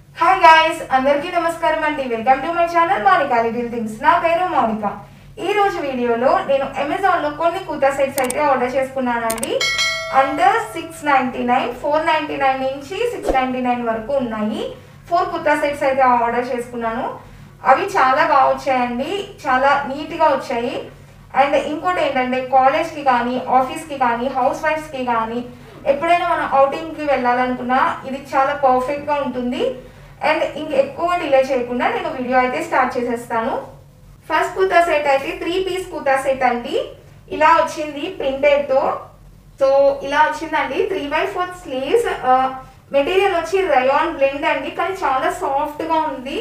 hi guys అందరికీ నమస్కారం అండి welcome to my channel Monika little things నా పేరు మౌనిక ఈ రోజు వీడియోలో నేను అమెజాన్ లో కొన్ని కుర్తా సెట్స్ అయితే ఆర్డర్ చేసుకున్నానండి under six ninety nine four ninety nine నుంచి సిక్స్ నైన్టీ నైన్ వరకు ఉన్నాయి ఫోర్ కుర్తా సెట్స్ అయితే ఆర్డర్ చేసుకున్నాను అవి చాలా బాగా వచ్చాయండి చాలా నీట్గా వచ్చాయి అండ్ ఇంకోటి ఏంటంటే కాలేజ్కి కానీ ఆఫీస్కి కానీ హౌస్ వైఫ్స్కి కానీ ఎప్పుడైనా మనం అవుటింగ్కి వెళ్ళాలనుకున్నా ఇది చాలా పర్ఫెక్ట్గా ఉంటుంది అండ్ ఇంక ఎక్కువ డిలే చేయకుండా నేను వీడియో అయితే స్టార్ట్ చేసేస్తాను ఫస్ట్ కుర్తా సెట్ అయితే త్రీ పీస్ కుర్తా సెట్ అండి ఇలా వచ్చింది ప్రింటెడ్తో సో ఇలా వచ్చిందండి three by four sleeves material వచ్చి రయాన్ బ్లెండ్ అండి కానీ చాలా సాఫ్ట్గా ఉంది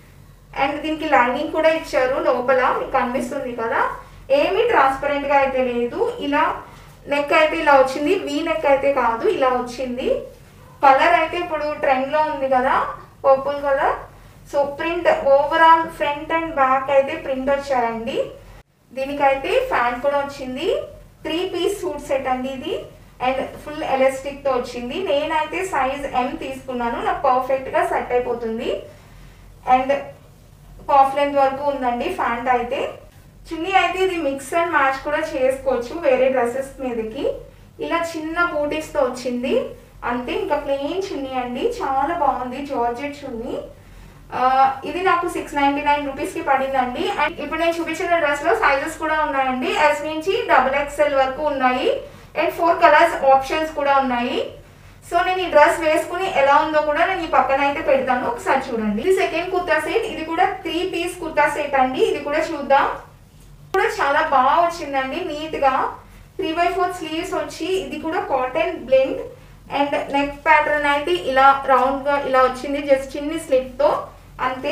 అండ్ దీనికి లైనింగ్ కూడా ఇచ్చారు లోపల మీకు కనిపిస్తుంది కదా ఏమీ ట్రాన్స్పరెంట్ గా అయితే లేదు ఇలా నెక్ అయితే ఇలా వచ్చింది వీ నెక్ అయితే కాదు ఇలా వచ్చింది కలర్ అయితే ఇప్పుడు ట్రెండ్ లో ఉంది కదా purple colour so print overall front and back అయితే ప్రింట్ వచ్చాయండి దీనికైతే ఫ్యాన్ కూడా వచ్చింది త్రీ పీస్ సూట్ సెట్ అండి ఇది అండ్ ఫుల్ ఎలాస్టిక్ తో వచ్చింది నేనైతే సైజ్ ఎం తీసుకున్నాను నాకు పర్ఫెక్ట్ గా సెట్ అయిపోతుంది అండ్ కాఫ్ లెంత్ వరకు ఉందండి ఫ్యాంట్ అయితే చున్నీ అయితే ఇది మిక్స్ అండ్ మ్యాచ్ కూడా చేసుకోవచ్చు వేరే డ్రెస్సెస్ మీదకి ఇలా చిన్న బూటీస్ తో వచ్చింది అంతే ఇంకా ప్లెయిన్ చున్నీ అండి చాలా బాగుంది జార్జెట్ చున్నీ ఆ, ఇది నాకు సిక్స్ నైన్టీ నైన్ రూపీస్ కి పడిందండి అండ్ ఇప్పుడు నేను చూపించిన డ్రెస్ లో సైజెస్ కూడా ఉన్నాయండి ఎస్ నుంచి డబుల్ ఎక్స్ఎల్ వరకు ఉన్నాయి అండ్ ఫోర్ కలర్స్ ఆప్షన్స్ కూడా ఉన్నాయి సో నేను ఈ డ్రెస్ వేసుకుని ఎలా ఉందో కూడా నేను ఈ పక్కన అయితే పెడతాను ఒకసారి చూడండి ఇది సెకండ్ కుర్తా సెట్ ఇది కూడా త్రీ పీస్ కుర్తా సెట్ అండి ఇది కూడా చూద్దాం కూడా చాలా బాగా వచ్చిందండి నీట్ గా త్రీ బై ఫోర్ స్లీవ్స్ వచ్చి ఇది కూడా cotton blend and neck pattern అయితే ఇలా రౌండ్ గా ఇలా వచ్చింది జస్ట్ చిన్ని స్లిప్ తో అంతే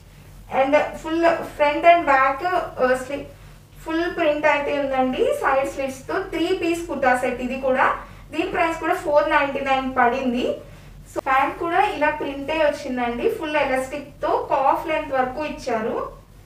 and full front and back slip full print అయితే ఉందండి సైడ్ స్లిప్స్ తో త్రీ పీస్ కుర్తా సెట్ ఇది కూడా దీని ప్రైస్ కూడా ఫోర్ నైన్టీ నైన్ పడింది సో ప్యాంట్ కూడా ఇలా ప్రింటే వచ్చిందండి ఫుల్ ఎలాస్టిక్ తో కాఫ్ లెంత్ వరకు ఇచ్చారు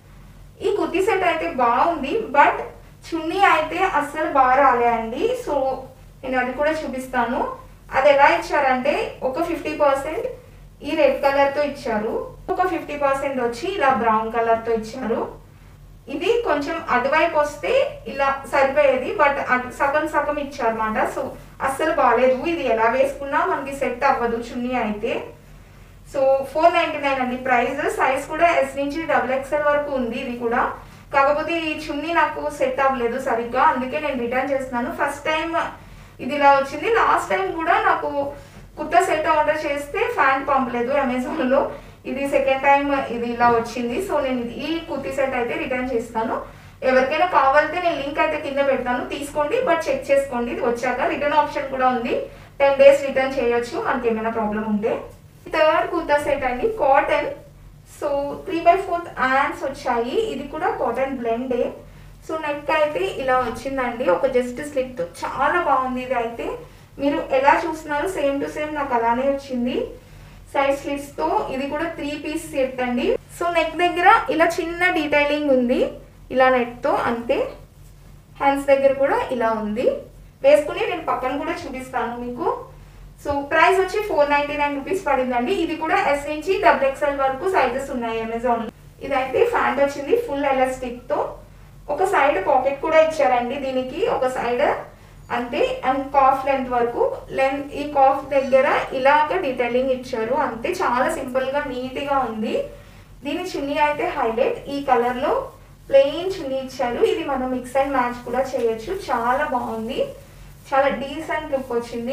ఈ కుర్తీ సెట్ అయితే బాగుంది బట్ చున్నీ అయితే అస్సలు బాగా రాలే అండి సో నేను అది కూడా చూపిస్తాను అది ఎలా ఇచ్చారంటే ఒక ఫిఫ్టీ పర్సెంట్ ఈ రెడ్ కలర్ తో ఇచ్చారు ఒక ఫిఫ్టీ పర్సెంట్ వచ్చి ఇలా బ్రౌన్ కలర్ తో ఇచ్చారు ఇది కొంచెం అటువైపు వస్తే ఇలా సరిపోయేది బట్ అటు సగం సగం ఇచ్చారన్నమాట సో అస్సలు బాగాలేదు ఇది ఎలా వేసుకున్నా మనకి సెట్ అవ్వదు చున్నీ అయితే సో ఫోర్ నైన్టీ నైన్ అండి ప్రైస్ సైజ్ కూడా ఎస్ నుంచి డబుల్ ఎక్స్ఎల్ వరకు ఉంది ఇది కూడా కాకపోతే ఈ చున్నీ నాకు సెట్ అవ్వలేదు సరిగ్గా అందుకే నేను రిటర్న్ చేస్తున్నాను ఫస్ట్ టైం ఇది ఇలా వచ్చింది లాస్ట్ టైం కూడా నాకు కుర్తా సెట్ ఆర్డర్ చేస్తే ఫ్యాన్ పంపలేదు అమెజాన్ లో ఇది సెకండ్ టైం ఇది ఇలా వచ్చింది సో నేను ఇది- ఈ కుర్తీ సెట్ అయితే రిటర్న్ చేస్తాను ఎవరికైనా కావాలంటే నేను లింక్ అయితే కింద పెడతాను తీసుకోండి బట్ చెక్ చేసుకోండి ఇది వచ్చాక రిటర్న్ ఆప్షన్ కూడా ఉంది టెన్ డేస్ రిటర్న్ చేయొచ్చు మనకి ఏమైనా ప్రాబ్లం ఉంటే థర్డ్ కుర్తా సెట్ అండి cotton so three by fourth hands వచ్చాయి ఇది కూడా కాటన్ బ్లెండే సో నెక్ అయితే ఇలా వచ్చిందండి ఒక జస్ట్ స్లిప్ చాలా బాగుంది ఇది అయితే మీరు ఎలా చూస్తున్నారు సేమ్ టు సేమ్ నాకు అలానే వచ్చింది సైడ్ స్లిప్స్ తో ఇది కూడా త్రీ పీస్ సెట్ అండి సో నెక్ దగ్గర ఇలా చిన్న డీటైలింగ్ ఉంది ఇలా నెట్ తో అంతే హ్యాండ్స్ దగ్గర కూడా ఇలా ఉంది వేసుకుని నేను పక్కన కూడా చూపిస్తాను మీకు సో ప్రైస్ వచ్చి ఫోర్ నైన్టీ నైన్ రూపీస్ పడిందండి ఇది కూడా ఎస్ నుంచి డబుల్ ఎక్స్ఎల్ వరకు సైజెస్ ఉన్నాయి అమెజాన్ ఇదైతే ఫ్యాంట్ వచ్చింది ఫుల్ ఎలాస్టిక్ తో ఒక సైడ్ పాకెట్ కూడా ఇచ్చారండి దీనికి ఒక సైడ్ అంతే అండ్ కాఫ్ లెంత్ వరకు లెంత్ ఈ కాఫ్ దగ్గర ఇలాగ డీటెయిలింగ్ ఇచ్చారు అంతే చాలా సింపుల్ గా నీట్ గా ఉంది దీని చున్నీ అయితే హైలైట్ ఈ కలర్ లో ప్లెయిన్ చున్నీ ఇచ్చారు ఇది మనం మిక్స్ అండ్ మ్యాచ్ కూడా చేయొచ్చు చాలా బాగుంది చాలా డీసెంట్ లుక్ వచ్చింది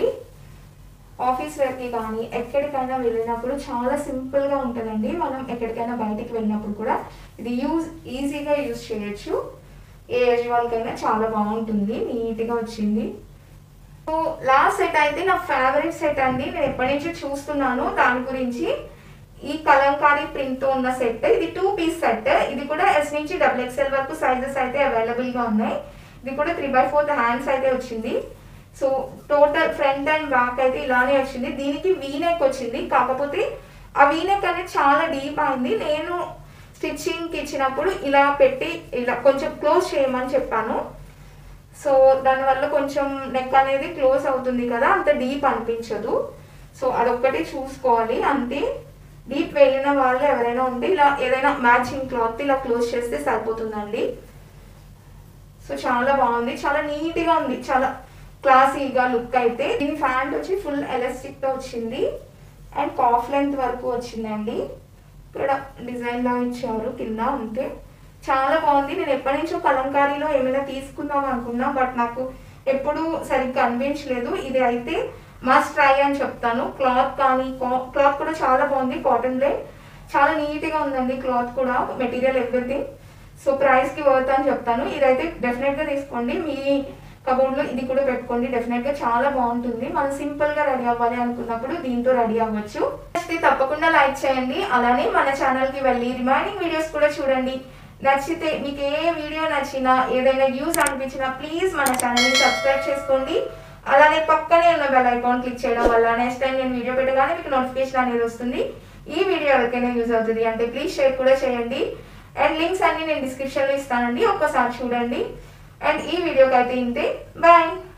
ఆఫీస్ వేర్కి కానీ ఎక్కడికైనా వెళ్ళినప్పుడు చాలా సింపుల్గా ఉంటుందండి మనం ఎక్కడికైనా బయటికి వెళ్ళినప్పుడు కూడా ఇది యూజ్ ఈజీగా యూజ్ చేయొచ్చు ఏ ఏజ్ వాళ్ళకైనా చాలా బాగుంటుంది నీట్గా వచ్చింది సో లాస్ట్ సెట్ అయితే నా ఫేవరెట్ సెట్ అండి నేను ఎప్పటి నుంచో చూస్తున్నాను దాని గురించి ఈ కలంకారీ ప్రింట్ తో ఉన్న సెట్ ఇది టూ పీస్ సెట్ ఇది కూడా ఎస్ నుంచి డబుల్ ఎక్స్ఎల్ వరకు సైజెస్ అయితే అవైలబుల్ గా ఉన్నాయి ఇది కూడా త్రీ బై ఫోర్త్ హ్యాండ్స్ అయితే వచ్చింది so total front and back అయితే ఇలానే వచ్చింది దీనికి వీనెక్ వచ్చింది కాకపోతే ఆ వీనెక్ అనేది చాలా డీప్ అయింది నేను స్టిచ్చింగ్కి ఇచ్చినప్పుడు ఇలా పెట్టి ఇలా కొంచెం క్లోజ్ చేయమని చెప్పాను సో దానివల్ల కొంచెం నెక్ అనేది క్లోజ్ అవుతుంది కదా అంత డీప్ అనిపించదు సో అదొక్కటి చూసుకోవాలి అంతే డీప్ వేయన వాళ్ళు ఎవరైనా ఉంటే ఇలా ఏదైనా మ్యాచింగ్ క్లాత్ ఇలా క్లోజ్ చేస్తే సరిపోతుందండి సో చాలా బాగుంది చాలా నీట్గా ఉంది చాలా క్లాసీగా లుక్ అయితే దీని ఫ్యాంట్ వచ్చి ఫుల్ ఎలాస్టిక్ తో వచ్చింది అండ్ కాఫ్ లెంత్ వరకు వచ్చిందండి ఇక్కడ డిజైన్ లా ఇచ్చారు కింద అంతే చాలా బాగుంది నేను ఎప్పటి నుంచో కలంకారీలో ఏమైనా తీసుకుందాం అనుకున్నా బట్ నాకు ఎప్పుడు సరిగ్గా అనిపించలేదు ఇది అయితే మస్ట్ ట్రై అని చెప్తాను క్లాత్ కానీ క్లాత్ కూడా చాలా బాగుంది కాటన్ లే చాలా నీట్గా ఉందండి క్లాత్ కూడా మెటీరియల్ ఎవ్రీథింగ్ సో ప్రైస్కి వర్త్ అని చెప్తాను ఇదైతే డెఫినెట్గా తీసుకోండి మీ కబోర్డ్లో ఇది కూడా పెట్టుకోండి డెఫినెట్గా చాలా బాగుంటుంది మనం సింపుల్గా రెడీ అవ్వాలి అనుకున్నప్పుడు దీంతో రెడీ అవ్వచ్చు నచ్చితే తప్పకుండా లైక్ చేయండి అలానే మన ఛానల్కి వెళ్ళి రిమైనింగ్ వీడియోస్ కూడా చూడండి నచ్చితే మీకు ఏ వీడియో నచ్చినా ఏదైనా యూస్ అనిపించినా ప్లీజ్ మన ఛానల్ని సబ్స్క్రైబ్ చేసుకోండి అలానే పక్కనే ఉన్న బెల్ ఐకాన్ క్లిక్ చేయడం వల్ల నెక్స్ట్ టైం నేను వీడియో పెట్టగానే మీకు నోటిఫికేషన్ అనేది వస్తుంది ఈ వీడియో ఎవరికైనా యూజ్ అవుతుంది అంటే ప్లీజ్ షేర్ కూడా చేయండి అండ్ లింక్స్ అన్ని నేను డిస్క్రిప్షన్లో ఇస్తానండి ఒక్కసారి చూడండి అండ్ ఈ వీడియోకి అయితే ఇంతే బాయ్